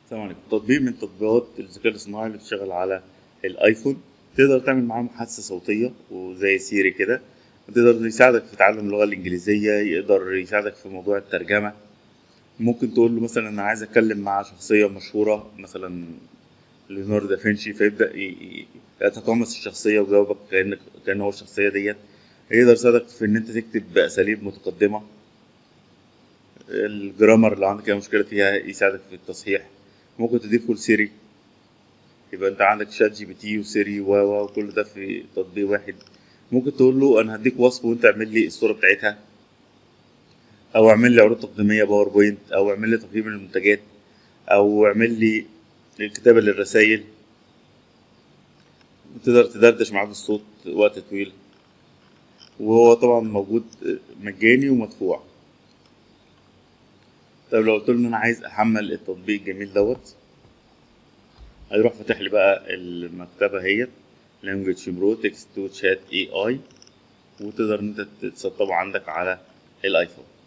السلام عليكم تطبيق من تطبيقات الذكاء الاصطناعي اللي بتشتغل على الايفون تقدر تعمل معاه محادثة صوتية وزي سيري كده تقدر يساعدك في تعلم اللغة الإنجليزية يقدر يساعدك في موضوع الترجمة ممكن تقول له مثلا أنا عايز أتكلم مع شخصية مشهورة مثلا ليوناردو دافنشي فيبدأ ي- ي- يتقمص الشخصية ويجاوبك كأنك كأنه هو الشخصية ديت يقدر يساعدك في إن أنت تكتب بأساليب متقدمة الجرامر اللي عندك أي مشكلة فيها يساعدك في التصحيح ممكن تضيفه لسيري يبقى انت عندك شات جي بي تي وسيري و و وكل ده في تطبيق واحد ممكن تقول له انا هديك وصف وانت اعمل لي الصوره بتاعتها او اعمل لي عروض تقديميه باوربوينت او اعمل لي تقييم للمنتجات او اعمل لي كتابه للرسائل تقدر تدردش معاه بالصوت وقت طويل وهو طبعا موجود مجاني ومدفوع طيب لو قلت له ان انا عايز احمل التطبيق الجميل دوت هيروح فاتح لي بقى المكتبة اهيت language برو text to chat AI وتقدر ان انت تسطبه عندك على الايفون